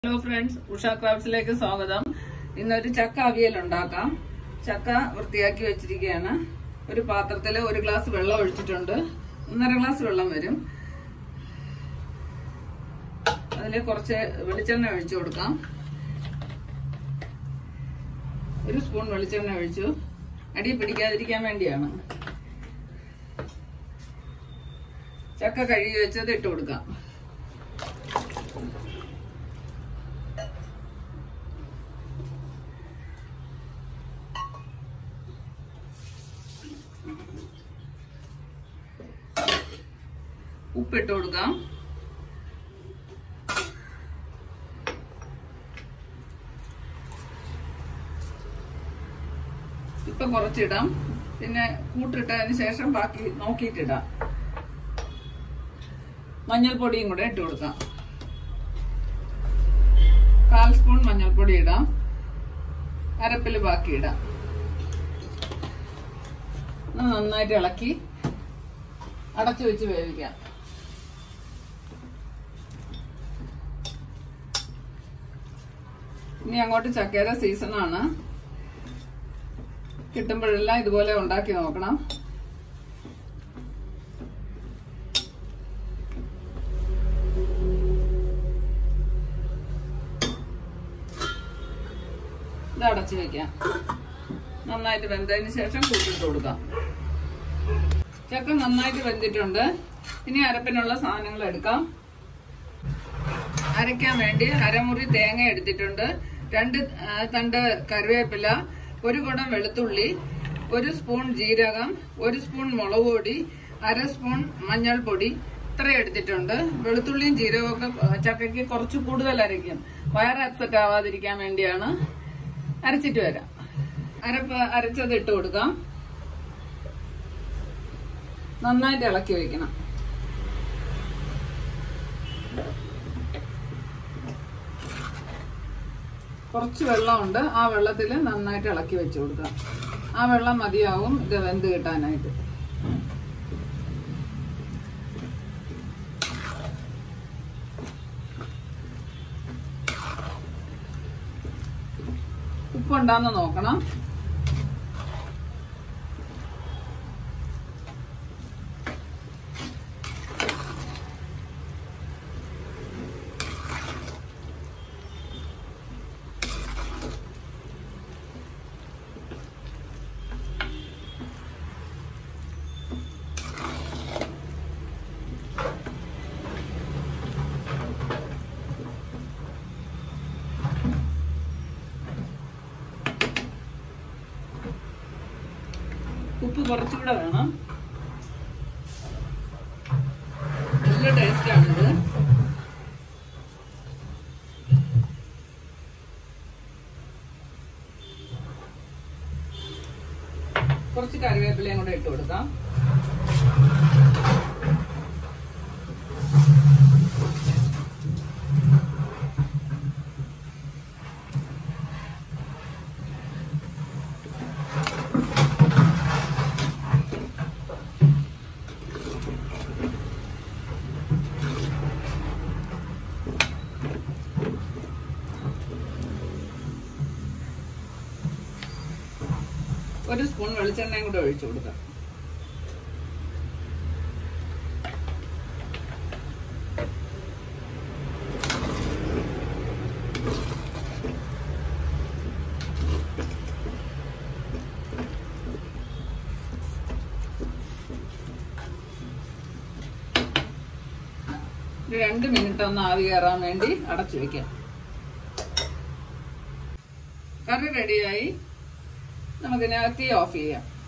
hello friends Usha ക്രാഫ്റ്റ്സിലേക്ക് സ്വാഗതം ഇന്നൊരു ചക്ക അവിയൽ ഉണ്ടാക്കാം ചക്ക വൃത്തിയാക്കി വെച്ചിരിക്കുകയാണ് ഒരു പാത്രത്തിൽ ഒരു ഗ്ലാസ് വെള്ളം ഒഴിച്ചിട്ടുണ്ട് ഒന്നര ഗ്ലാസ് വെള്ളം വരും അതിൽ കുറച്ച് വെളിച്ചെണ്ണ ഒഴിച്ചു കൊടുക്കാം ഒരു സ്പൂൺ വെളിച്ചെണ്ണ ഒഴിച്ചു അടി പിടിക്കാതിരിക്കാൻ വേണ്ടിയാണ് ചക്ക കഴുകി വെച്ചത് ഇട്ട് കൊടുക്കാം ഉപ്പിട്ട് കൊടുക്കാം ഇപ്പൊ കുറച്ചിടാം പിന്നെ കൂട്ടിട്ടതിന് ശേഷം ബാക്കി നോക്കിയിട്ടിടാം മഞ്ഞൾപ്പൊടിയും കൂടെ ഇട്ട് കൊടുക്കാം കാൽ സ്പൂൺ മഞ്ഞൾപ്പൊടി ഇടാം അരപ്പിൽ ബാക്കി ഇടാം ഒന്ന് നന്നായിട്ട് ഇളക്കി അടച്ചു വെച്ച് വേവിക്കാം ഇനി അങ്ങോട്ട് ചക്കയുടെ സീസണാണ് കിട്ടുമ്പോഴെല്ലാം ഇതുപോലെ ഉണ്ടാക്കി നോക്കണം ഇത് അടച്ചു വെക്കാം നന്നായിട്ട് വെന്തതിന് ശേഷം കൂട്ടിട്ട് കൊടുക്കാം ചക്ക നന്നായിട്ട് വെന്തിട്ടുണ്ട് ഇനി അരപ്പിനുള്ള സാധനങ്ങൾ എടുക്കാം അരയ്ക്കാൻ വേണ്ടി അരമുറി തേങ്ങ എടുത്തിട്ടുണ്ട് രണ്ട് ആ, തണ്ട് കറിവേപ്പില ഒരു കുടം വെളുത്തുള്ളി ഒരു സ്പൂൺ ജീരകം ഒരു സ്പൂൺ മുളക് പൊടി അര സ്പൂൺ മഞ്ഞൾപ്പൊടി ഇത്ര എടുത്തിട്ടുണ്ട് വെളുത്തുള്ളിയും ജീരകവും ഒക്കെ ചക്കയ്ക്ക് കുറച്ച് കൂടുതൽ അരയ്ക്കും വയറ് അപ്സെറ്റ് ആവാതിരിക്കാൻ വേണ്ടിയാണ് അരച്ചിട്ട് വരാം അരപ്പ് അരച്ചത് ഇട്ട് കൊടുക്കാം നന്നായിട്ട് ഇളക്കി വെക്കണം കുറച്ച് വെള്ളമുണ്ട് ആ വെള്ളത്തിൽ നന്നായിട്ട് ഇളക്കി വെച്ച് കൊടുക്കാം ആ വെള്ളം മതിയാവും ഇത് വെന്ത് കിട്ടാനായിട്ട് ഉപ്പുണ്ടാന്ന് നോക്കണം ഉപ്പ് കുറച്ചുകൂടെ വേണം നല്ല ടേസ്റ്റാണിത് കുറച്ച് കറിവേപ്പിലയും കൂടെ ഇട്ട് കൊടുക്കാം ഒരു സ്പൂൺ വെളിച്ചെണ്ണയും കൂടെ ഒഴിച്ചു കൊടുക്കാം ഒരു രണ്ട് മിനിറ്റ് ഒന്ന് ആവി കയറാൻ വേണ്ടി അടച്ചു വെക്കാം കറി റെഡിയായി നമുക്കിനി തീ ഓഫ് ചെയ്യാം